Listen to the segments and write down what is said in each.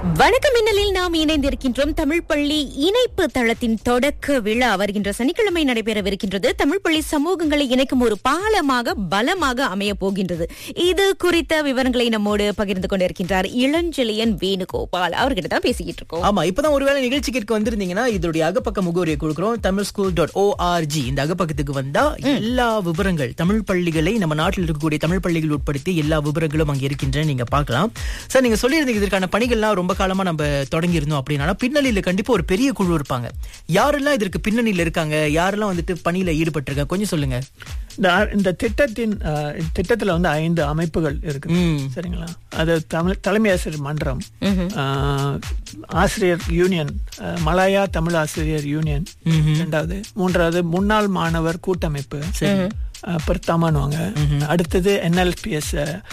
வணக்கம் மின்னலில் நாம் இணைந்திருக்கின்றோம் தமிழ் பள்ளி இணைப்பு தளத்தின் தொடக்க விழா வருகின்ற சனிக்கிழமை நடைபெறவிருக்கின்றது தமிழ் பள்ளி சமூகங்களை இணைக்கும் ஒரு பாலமாக பலமாக அமைய போகின்றது இது குறித்த விவரங்களை நம்மோடு பகிர்ந்து கொண்டிருக்கின்றார் இளஞ்செழியன் வேணுகோபால் அவர்கிட்ட தான் பேசிக்கிட்டு இருக்கோம் ஆமா இப்பதான் ஒருவேளை நிகழ்ச்சி கேட்க வந்திருந்தீங்கன்னா இதோடைய அகப்பக்க முகவரியை கொடுக்குறோம் தமிழ் ஸ்கூல் டாட் ஓஆர்ஜி இந்த அகப்பக்கத்துக்கு வந்தா எல்லா விவரங்கள் தமிழ் பள்ளிகளை நம்ம நாட்டில் இருக்கக்கூடிய தமிழ் பள்ளிகள் உட்படுத்தி எல்லா விவரங்களும் அங்க இருக்கின்றன நீங்க பார்க்கலாம் சார் நீங்க சொல்லியிருந்தீங்க இதற்கான பணிகள்லாம் ரொம்ப காலமா நம்ம தொடங்கி இருந்தோம் அப்படின்னா பின்னணியில கண்டிப்பா ஒரு பெரிய குழு இருப்பாங்க யாரெல்லாம் இதற்கு பின்னணியில இருக்காங்க யாரெல்லாம் வந்துட்டு பணியில ஈடுபட்டிருக்காங்க கொஞ்சம் சொல்லுங்க இந்த அ- இந்த திட்டத்தின் அஹ், திட்டத்துல வந்து ஐந்து அமைப்புகள் இருக்கு ம். சரிங்களா அது தமிழ் தலைமை ஆசிரியர் மன்றம் அஹ், ஆசிரியர் யூனியன் அஹ், மலாயா தமிழ் ஆசிரியர் யூனியன் ரெண்டாவது மூன்றாவது முன்னாள் மாணவர் கூட்டமைப்பு பிரத்தாமான்வாங்க அடுத்தது என்எல்பிஎஸ்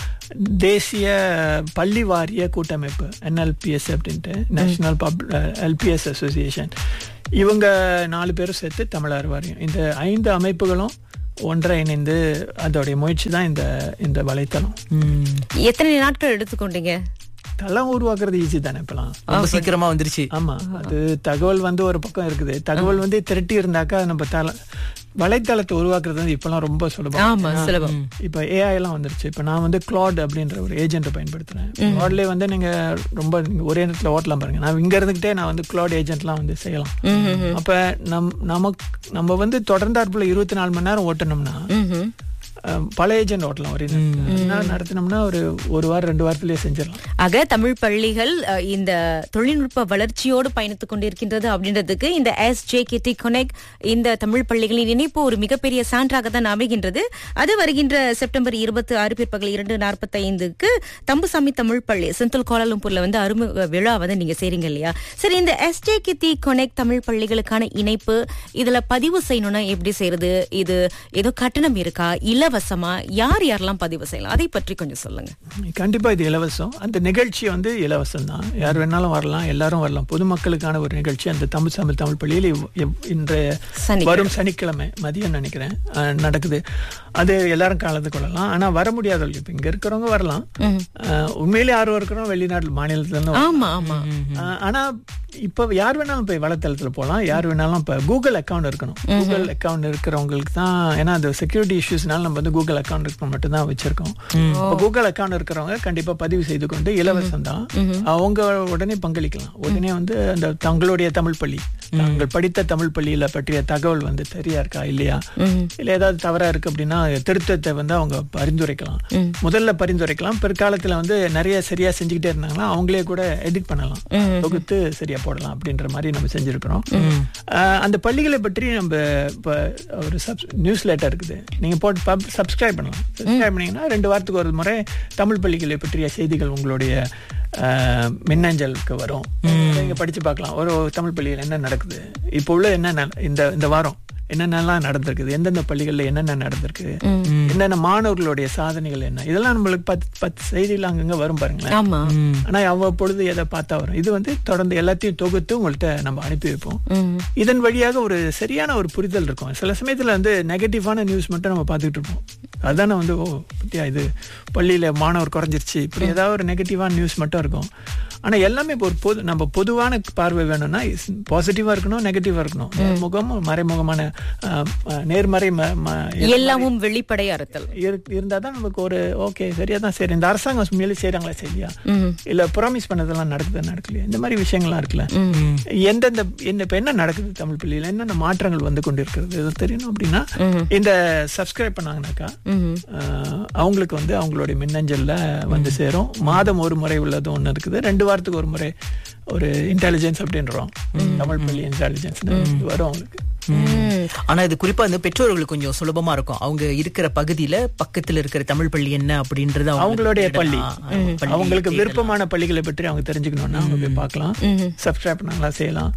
தேசிய பள்ளி வாரிய கூட்டமைப்பு என்எல்பிஎஸ் அப்படின்ட்டு நேஷனல் பப் எல்பிஎஸ் அசோசியேஷன் இவங்க நாலு பேரும் சேர்த்து தமிழர் வாரியம் இந்த ஐந்து அமைப்புகளும் ஒன்றை இணைந்து அதோடைய முயற்சி தான் இந்த இந்த வலைத்தளம் ம். எத்தனை நாட்கள் எடுத்துக்கொண்டீங்க தளம் உருவாக்குறது ஈஸி தானே இப்பெல்லாம் ரொம்ப சீக்கிரமா வந்துருச்சு ஆமா அது தகவல் வந்து ஒரு பக்கம் இருக்குது தகவல் வந்து திரட்டி இருந்தாக்கா நம்ம தள வலைத்தளத்தை உருவாக்குறது வந்து இப்பெல்லாம் ரொம்ப சுலபம் ஆமா சுலபம் இப்ப ஏஐ எல்லாம் வந்துருச்சு இப்ப நான் வந்து கிளாட் அப்படின்ற ஒரு ஏஜென்ட் பயன்படுத்துறேன் கிளாட்லயே வந்து நீங்க ரொம்ப நீங்க ஒரே நேரத்துல ஓட்டலாம் பாருங்க நான் இங்க இருந்துகிட்டே நான் வந்து கிளாட் ஏஜென்ட்லாம் வந்து செய்யலாம் அப்ப நம் நமக்கு நம்ம வந்து தொடர்ந்தாற்புல இருபத்தி நாலு மணி நேரம் ஓட்டணும்னா ம்ஹும். அஹ், பல ஏஜென்ட் ஓட்டலாம் ஒரே நேரத்துல. என்ன நடத்தினோம்னா ஒரு ஒரு வாரம் ரெண்டு வாரத்திலேயே செஞ்சிடலாம் ஆக தமிழ் பள்ளிகள் அஹ், இந்த தொழில்நுட்ப வளர்ச்சியோடு பயணித்துக் கொண்டிருக்கின்றது அப்படின்றதுக்கு இந்த எஸ் ஜே கிட்டி கொனெக்ட் இந்த தமிழ் பள்ளிகளின் இணைப்பு ஒரு மிகப்பெரிய சான்றாக தான் அமைகின்றது அது வருகின்ற செப்டம்பர் இருபத்தி ஆறு பிற்பகல் இரண்டு நாற்பத்தி ஐந்துக்கு தம்புசாமி தமிழ் பள்ளி செந்தில் கோலாலம்பூர்ல வந்து அருமை விழா வந்து நீங்க செய்றீங்க இல்லையா சரி இந்த எஸ் ஜே கித்தி கொனெக்ட் தமிழ் பள்ளிகளுக்கான இணைப்பு இதுல பதிவு செய்யணும்னா எப்படி செய்யறது இது ஏதோ கட்டணம் இருக்கா இலவசமா யார் யாரெல்லாம் பதிவு செய்யலாம் அதை பற்றி கொஞ்சம் சொல்லுங்க கண்டிப்பா இது இலவசம் அந்த நிகழ்ச்சி வந்து இலவசம் தான் யார் வேணாலும் வரலாம் எல்லாரும் வரலாம் பொதுமக்களுக்கான ஒரு நிகழ்ச்சி அந்த தமிழ் தமிழ் தமிழ் பள்ளியில் இவ்- இவ்- இன்றைய சனிக்கிழமை. வரும் சனிக்கிழமை மதியம் நினைக்கிறேன் அஹ், நடக்குது அது எல்லாரும் கலந்து கொள்ளலாம் ஆனா வர முடியாதவர்கள் இப்ப இங்க இருக்கிறவங்க வரலாம் அஹ், உண்மையிலே ஆர்வம் இருக்கிறோம் வெளிநாட்டு மாநிலத்துல இருந்து வரலாம். ஆமா ஆமா அஹ், ஆனா இப்ப யார் வேணாலும் போய் வலைத்தளத்துல போகலாம் யார் வேணாலும் இப்ப கூகுள் அக்கவுண்ட் இருக்கணும் கூகுள் அக்கவுண்ட் இருக்கிறவங்களுக்கு தான் ஏன்னா அது செக்யூரிட்டி இஷ்யூஸ்னால நம்ம வந்து கூகுள் அக்கவுண்ட் இருக்க மட்டும் தான் வச்சிருக்கோம் இப்ப கூகுள் அக்கவுண்ட் இருக்கிறவங்க கண்டிப்பா பதிவு செய்து கொண்டு இலவசம் தான் அவங்க உடனே பங்களிக்கலாம் உடனே வந்து அந்த தங்களுடைய தமிழ் பள்ளி தாங்கள் படித்த தமிழ் பள்ளியில பற்றிய தகவல் வந்து சரியா இருக்கா இல்லையா இல்ல ஏதாவது தவறா இருக்கு அப்படின்னா திருத்தத்தை வந்து அவங்க பரிந்துரைக்கலாம் முதல்ல பரிந்துரைக்கலாம் பிற்காலத்துல வந்து நிறைய சரியா செஞ்சுக்கிட்டே இருந்தாங்கன்னா அவங்களே கூட எடிட் பண்ணலாம் தொகுத்து சரியா போடலாம் அப்படின்ற மாதிரி நம்ம செஞ்சிருக்கிறோம் ஆஹ் அந்த பள்ளிகளை பற்றி நம்ம இப்ப ஒரு நியூஸ் லெட்டர் இருக்குது நீங்க போட்டு சப்ஸ்கிரைப் பண்ணலாம் சப்ஸ்கிரைப் பண்ணீங்கன்னா ரெண்டு வாரத்துக்கு ஒரு முறை தமிழ் பள்ளிகளை பற்றிய செய்திகள் உங்களுடைய ஆஹ், மின்னஞ்சலுக்கு வரும் நீங்க படிச்சு பார்க்கலாம் ஒரு தமிழ் பள்ளியில் என்ன நடக்குது இப்போ உள்ள என்ன நட- இந்த இந்த வாரம் என்னென்னலாம் நடந்திருக்குது எந்தெந்த பள்ளிகள்ல என்னென்ன நடந்திருக்கு என்னென்ன மாணவர்களுடைய சாதனைகள் என்ன இதெல்லாம் நம்மளுக்கு பத்து பத்து செய்திகள் அங்கங்க வரும் பாருங்களேன் ஆமா ஆனா அவ்வப்பொழுது எதை பார்த்தா வரும் இது வந்து தொடர்ந்து எல்லாத்தையும் தொகுத்து உங்கள்கிட்ட நம்ம அனுப்பி வைப்போம் இதன் வழியாக ஒரு சரியான ஒரு புரிதல் இருக்கும் சில சமயத்துல வந்து நெகட்டிவான நியூஸ் மட்டும் நம்ம பார்த்துக்கிட்டு இருப்போம் அதானே வந்து ஓ பத்தியா இது பள்ளியில மாணவர் குறைஞ்சிருச்சு இப்படி ஏதாவது ஒரு நெகட்டிவான நியூஸ் மட்டும் இருக்கும் ஆனா எல்லாமே இப்போ ஒரு பொது நம்ம பொதுவான பார்வை வேணும்னா பாசிட்டிவா இருக்கணும் நெகட்டிவா இருக்கணும் நேர்முகம் மறைமுகமான ஆஹ், ஆஹ், நேர்மறை ம- ம- எல்லாமும் வெளிப்படையா இருத்தல் இரு- இருந்தாதான் நமக்கு ஒரு ஓகே சரியா தான் சரி இந்த அரசாங்கம் உண்மையிலே செய்யறாங்களா சரியா இல்ல ப்ராமிஸ் பண்ணதெல்லாம் நடக்குதா நடக்கலையா இந்த மாதிரி விஷயங்கள்லாம் இருக்குல்ல எந்தெந்த என்ன இப்ப என்ன நடக்குது தமிழ் பள்ளியில என்னென்ன மாற்றங்கள் வந்து கொண்டிருக்கிறது இது தெரியணும் அப்படின்னா இந்த சப்ஸ்கிரைப் பண்ணாங்கனாக்கா ஆஹ், அவங்களுக்கு வந்து அவங்களுடைய மின்னஞ்சல்ல வந்து சேரும் மாதம் ஒரு முறை உள்ளது ஒண்ணு இருக்குது ரெண்டு வாரத்துக்கு ஒரு முறை ஒரு இன்டெலிஜென்ஸ் அப்படின்றோம் தமிழ் பள்ளி இன்டெலிஜென்ஸ் வரும் அவங்களுக்கு ஆனா இது குறிப்பா இந்த பெற்றோர்களுக்கு கொஞ்சம் சுலபமா இருக்கும் அவங்க இருக்கிற பகுதியில பக்கத்துல இருக்கிற தமிழ் பள்ளி என்ன அப்படின்றது அவங்க அவங்களுடைய பள்ளி தேடலாம். ஆ, பள்ளி அவங்களுக்கு தேடலாம். விருப்பமான பள்ளிகளை பற்றி அவங்க தெரிஞ்சுக்கணும்னா அவங்க போய் பார்க்கலாம் சப்ஸ்கிரைப் பண்ணாங்களா செய்யலாம்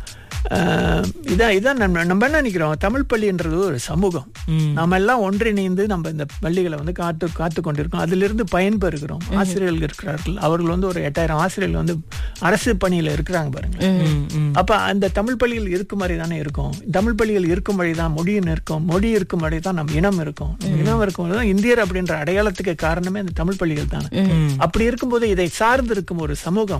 ஆஹ் இதான் இதான் நம்ம நம்ம என்ன நினைக்கிறோம் தமிழ் பள்ளின்றது ஒரு சமூகம் நாம எல்லாம் ஒன்றிணைந்து நம்ம இந்த பள்ளிகளை வந்து காத்து காத்து கொண்டிருக்கோம் அதிலிருந்து பயன்பெறுகிறோம் ஆசிரியர்கள் இருக்கிறார்கள் அவர்கள் வந்து ஒரு எட்டாயிரம் ஆசிரியர்கள் வந்து அரசு பணியில இருக்கிறாங்க பாருங்க அப்ப அந்த தமிழ் பள்ளிகள் இருக்கும் வரை தானே இருக்கும் தமிழ் பள்ளிகள் இருக்கும் வழி தான் மொழியும் இருக்கும் மொழி இருக்கும் வழி தான் நம்ம இனம் இருக்கும் நம்ம இனம் இருக்கும் வரை தான் இந்தியர் அப்படின்ற அடையாளத்துக்கு காரணமே அந்த தமிழ் பள்ளிகள் தானே அப்படி இருக்கும்போது இதை சார்ந்து இருக்கும் ஒரு சமூகம்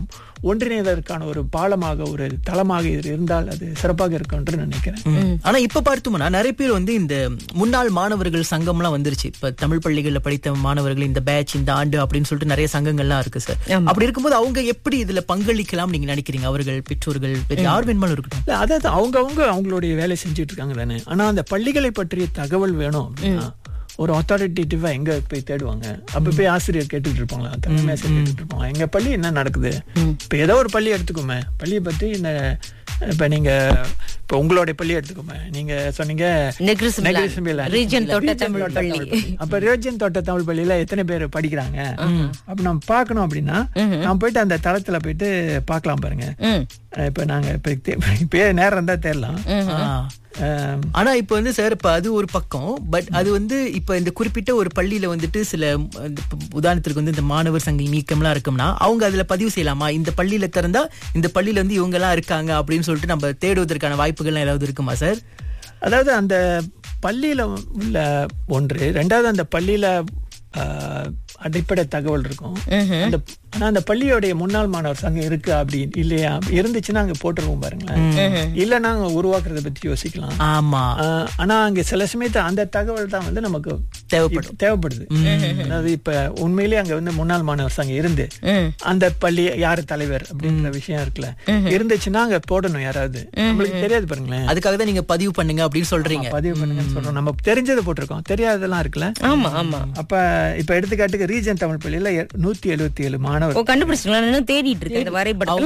ஒன்றிணைவதற்கான ஒரு பாலமாக ஒரு தளமாக இது இருந்தால் அது சிறப்பாக இருக்கும் என்று நினைக்கிறேன் ம். ஆனா இப்ப பார்த்தோம்னா நிறைய பேர் வந்து இந்த முன்னாள் மாணவர்கள் சங்கம்லாம் வந்துருச்சு இப்ப தமிழ் பள்ளிகள்ல படித்த மாணவர்கள் இந்த பேட்ச் இந்த ஆண்டு அப்படின்னு சொல்லிட்டு நிறைய சங்கங்கள்லாம் இருக்கு சார் அப்படி இருக்கும்போது அவங்க எப்படி இதுல பங்களிக்கலாம் நீங்க நினைக்கிறீங்க அவர்கள் பெற்றோர்கள் வேற யார் வேணுமாலும் இருக்கட்டும் இல்ல அதாவது அவங்க அவங்க அவங்களுடைய வேலை செஞ்சுட்டு இருக்காங்க தானே ஆனா அந்த பள்ளிகளை பற்றிய தகவல் வேணும் அப்படின்னா ஒரு அத்தாரிட்டேட்டிவா எங்க போய் தேடுவாங்க அப்ப போய் ஆசிரியர் கேட்டுட்டு இருப்பாங்களா தலைமை ஆசிரியர் கேட்டுட்டு இருப்பாங்க எங்க பள்ளி என்ன நடக்குது இப்ப ஏதோ ஒரு பள்ளி எடுத்துக்கோமே பள்ளியை பத்தி இந்த இப்ப நீங்க இப்ப உங்களுடைய பள்ளி எடுத்துக்கோமே நீங்க சொன்னீங்க நெக்ரிசம்பிலா. நெக்ரிசம்பிலா. ரீஜன் தோட்ட ரீஜன் தமிழ் தோட்ட பள்ளி. அப்ப ரியோஜன் தோட்ட தமிழ் பள்ளியில எத்தனை பேர் படிக்கிறாங்க அப்ப நம்ம பார்க்கணும் அப்படின்னா நான் போயிட்டு அந்த தளத்துல போயிட்டு பார்க்கலாம் பாருங்க ம். இப்ப நாங்க இப்ப தே- இப்பயே நேரம் இருந்தா தேரலாம் ஆ. ஆம், ஆனா இப்ப வந்து சார் இப்ப அது ஒரு பக்கம் பட் அது வந்து இப்ப இந்த குறிப்பிட்ட ஒரு பள்ளியில வந்துட்டு சில ம், இந்த இப்ப உதாரணத்துக்கு வந்து இந்த மாணவர் சங்க நீக்கம்லாம் இருக்கும்னா அவங்க அதுல பதிவு செய்யலாமா இந்த பள்ளியில திறந்தா இந்த பள்ளியில வந்து இவங்க எல்லாம் இருக்காங்க அப்படின்னு சொல்லிட்டு நம்ம தேடுவதற்கான வாய்ப்புகள்லாம் ஏதாவது இருக்குமா சார் அதாவது அந்த பள்ளியில உள்ள ஒன்று ரெண்டாவது அந்த பள்ளியில ஆ, அடிப்படை தகவல் இருக்கும் அந்த ஆனா அந்த பள்ளியோடைய முன்னாள் மாணவர் சங்கம் இருக்கு அப்படி இல்லையா இருந்துச்சுன்னா அங்க போட்டுருவோம் பாருங்களேன் இல்ல நாங்க உருவாக்குறத பத்தி யோசிக்கலாம் ஆமா ஆ, ஆனா அங்க சில சமயத்து அந்த தகவல் தான் வந்து நமக்கு தேவைப்படும். தேவைப்படுது அதாவது இப்ப உண்மையிலேயே அங்க வந்து முன்னாள் மாணவர் சங்கம் இருந்து ம். அந்த பள்ளி யாரு தலைவர் அப்படின்ற விஷயம் இருக்குல்ல இருந்துச்சுன்னா அங்க போடணும் யாராவது நம்மளுக்கு தெரியாது பாருங்களேன் அதுக்காக தான் நீங்க பதிவு பண்ணுங்க அப்படின்னு சொல்றீங்க பதிவு பண்ணுங்கன்னு சொல்றோம் நம்ம தெரிஞ்சதை போட்டிருக்கோம் தெரியாததெல்லாம் இருக்குல்ல ஆமா ஆமா அப்ப இப்ப எடுத்துக்காட்டுக்கு ரீஜன் தமிழ் பள்ளியில எ- நூத்தி எழுபத்தி ஏழு மாணவர் ஓ கண்டுபிடிச்சிங்களா நான் இன்னும் தேடிட்டு இருக்கேன் இந்த வரைபடத்துல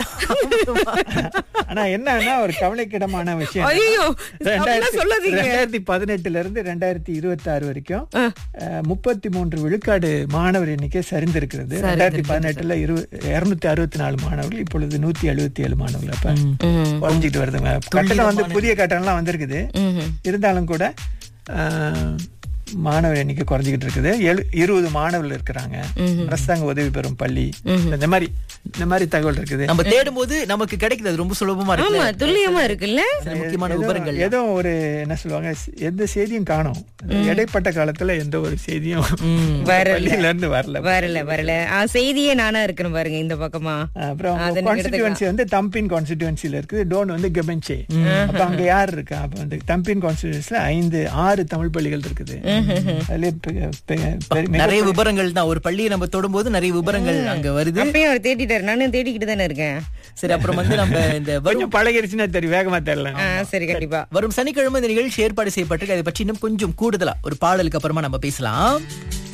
ஆனா என்னன்னா ஒரு கவலைக்கிடமான விஷயம் ஐயோ ரெண்டாயிரத்தி சொல்லாதீங்க ரெண்டாயிரத்தி பதினெட்டுல இருந்து ரெண்டாயிரத்தி இருபத்தி ஆறு வரைக்கும் முப்பத்தி மூன்று விழுக்காடு மாணவர் எண்ணிக்கை சரிந்திருக்கிறது ரெண்டாயிரத்தி பதினெட்டுல இரு இருநூத்தி அறுபத்தி நாலு மாணவர்கள் இப்பொழுது நூத்தி எழுபத்தி ஏழு மாணவர்கள் அப்ப ம். குறைஞ்சிட்டு வருதுங்க கட்டணம் வந்து புதிய கட்டணம்லாம் வந்திருக்குது ம்ஹும். இருந்தாலும் கூட ஆஹ், மாணவர் எண்ணிக்கை குறைஞ்சிக்கிட்டு இருக்குது எழு- இருபது மாணவர்கள் இருக்கிறாங்க அரசாங்க உதவி பெறும் பள்ளி இந்த மாதிரி இந்த மாதிரி தகவல் இருக்குது நம்ம தேடும் போது நமக்கு கிடைக்குது அது ரொம்ப சுலபமா இருக்கு ஆமா துல்லியமா இருக்குல்ல சில முக்கியமான ஏதோ- விவரங்கள் ஏதோ ஒரு என்ன சொல்லுவாங்க எந்த செய்தியும் காணோம் இடைப்பட்ட காலத்துல எந்த ஒரு செய்தியும் வரல. பள்ளியில இருந்து வரல வரல வரல ஆ, செய்தியே நானா இருக்கணும் பாருங்க இந்த பக்கமா அப்புறம் அதை நீங்க கான்ஸ்டிடியூன்சி வந்து தம்பின் கான்ஸ்டிடியூன்சில இருக்குது டோன் வந்து கெபென்சே அப்ப அங்க யார் இருக்கா அப்ப வந்து தம்பின் கான்ஸ்டிடியூன்சில ஐந்து ஆறு தமிழ் பள்ளிகள் இருக்குது அதுலயே பெ- பெ- பெரிய- மிக- நிறைய விவரங்கள் தான் ஒரு பள்ளியை நம்ம தொடும்போது நிறைய விவரங்கள் அங்க வருது அப்பயும் அவர் தேடிட்டாரு நானும் தேடிக்கிட்டு தானே இருக்கேன் சரி அப்புறம் வந்து நம்ம இந்த வரும் கொஞ்சம் பழகிருச்சுன்னா தெரியும் வேகமா தெரியல ஆ, சரி கண்டிப்பா வரும் சனிக்கிழமை இந்த நிகழ்ச்சி ஏற்பாடு செய்யப்பட்டிருக்கு அதை பற்றி இன்னும் கொஞ்சம் கூடுதலா ஒரு பாடலுக்கு அப்புறமா நம்ம பேசலாம்